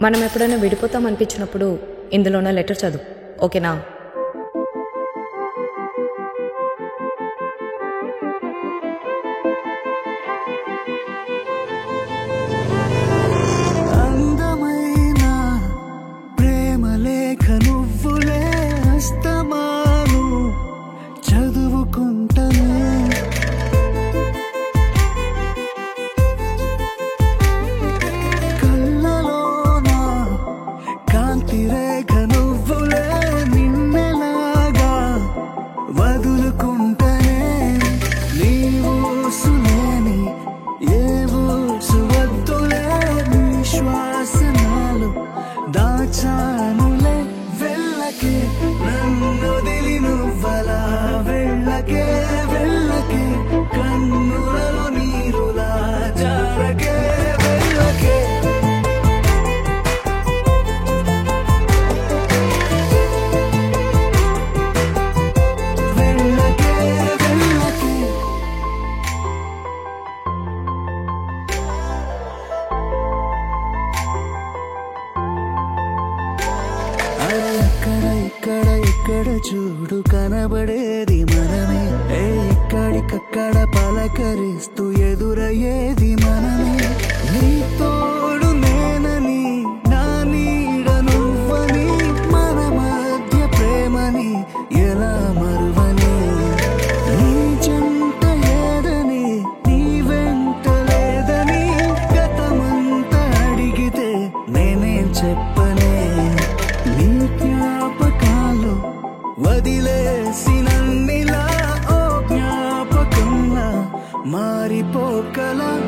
మనం ఎప్పుడైనా విడిపోతాం అనిపించినప్పుడు ఇందులోనే లెటర్ చదువు ఓకేనా అందమైన ప్రేమ లేఖ నువ్వులే అస్తమాను చదువుకుంటనే కళ్ళలోన కాంతి రేఖ నువ్వులే నిన్నెలాగా వదులుకుంటనే నీవు సులేని ఏవో సువద్దులే నీ శ్వాసనాలు దాచానులే వెళ్ళకే నన్ను దిలి నువ్వలా వెళ్ళకే వెళ్ళకే కన్నులలో నీరులా జారకే వెళ్ళకే వెళ్ళకే వెళ్ళకే అరే అక్కడ ఇక్కడ ఇక్కడ చూడు కనబడేది మనమే ఏ ఇక్కడికక్కడ పలకరిస్తూ ఎదురయ్యేది మనమే నీ తోడు నేనని నా నీడ నువ్వని మన మధ్య ప్రేమని ఎలా మరువని నీ చెంత ఏదని నీ వెంట లేదని గతమంతా అడిగితే నేనేం చెప్పనే నీ జ్ఞాపకాలు వదిలేసినన్నిలా ఓ జ్ఞాపకంలా మారిపోకలా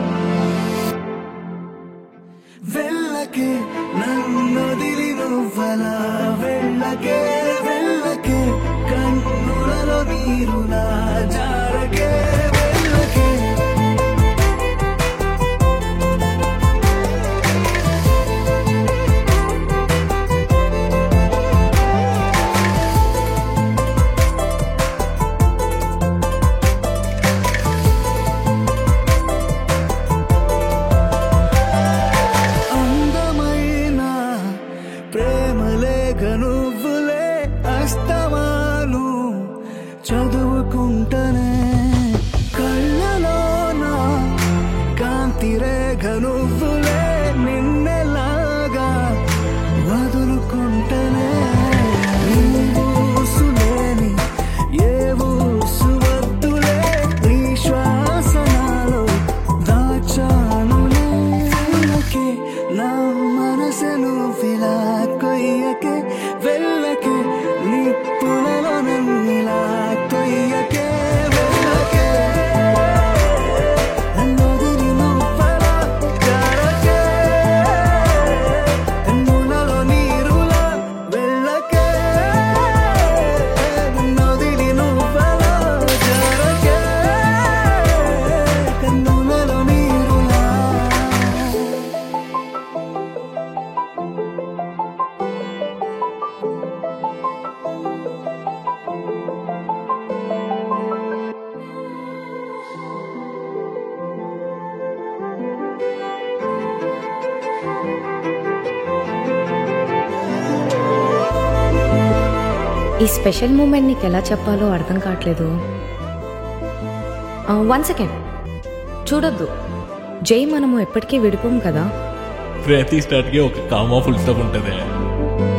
వెళ్ళకే నన్నొదిలి నువ్వలా వెళ్ళకే వెళ్ళకే కన్నులలో నీరులా జారకే వెళ్ళకే అందమైన ప్రేమలేఖ నువ్వులే అస్తమాను చదువుకుంటనే కళ్ళలోన కాంతి రేఖ నువ్వులే నిన్నెలాగా వదులుకుంటనే నీవు సులేని ఏవో సువద్దులే నీ శ్వాసనాలో దాచానులే వెళ్ళకే నా మనసును ఫిలా కొయ్యకే వెళ్ళకే నిప్పులలో నన్నిలా కొయ్యకే వెళ్ళకే నన్నొదిలి నువ్వలా జారకే కన్నులలో నీరులా వెళ్ళకే నన్నొదిలి నువ్వలా జారకే కన్నులలో నీరులా ఈ స్పెషల్ మూమెంట్ నీకు ఎలా చెప్పాలో అర్థం కావట్లేదు వన్ సెకండ్ చూడొద్దు జై మనము ఎప్పటికీ విడిపోం కదా ప్రతి స్టార్ట్కి ఒక కామా ఫుల్ స్టాప్ ఉంటుంది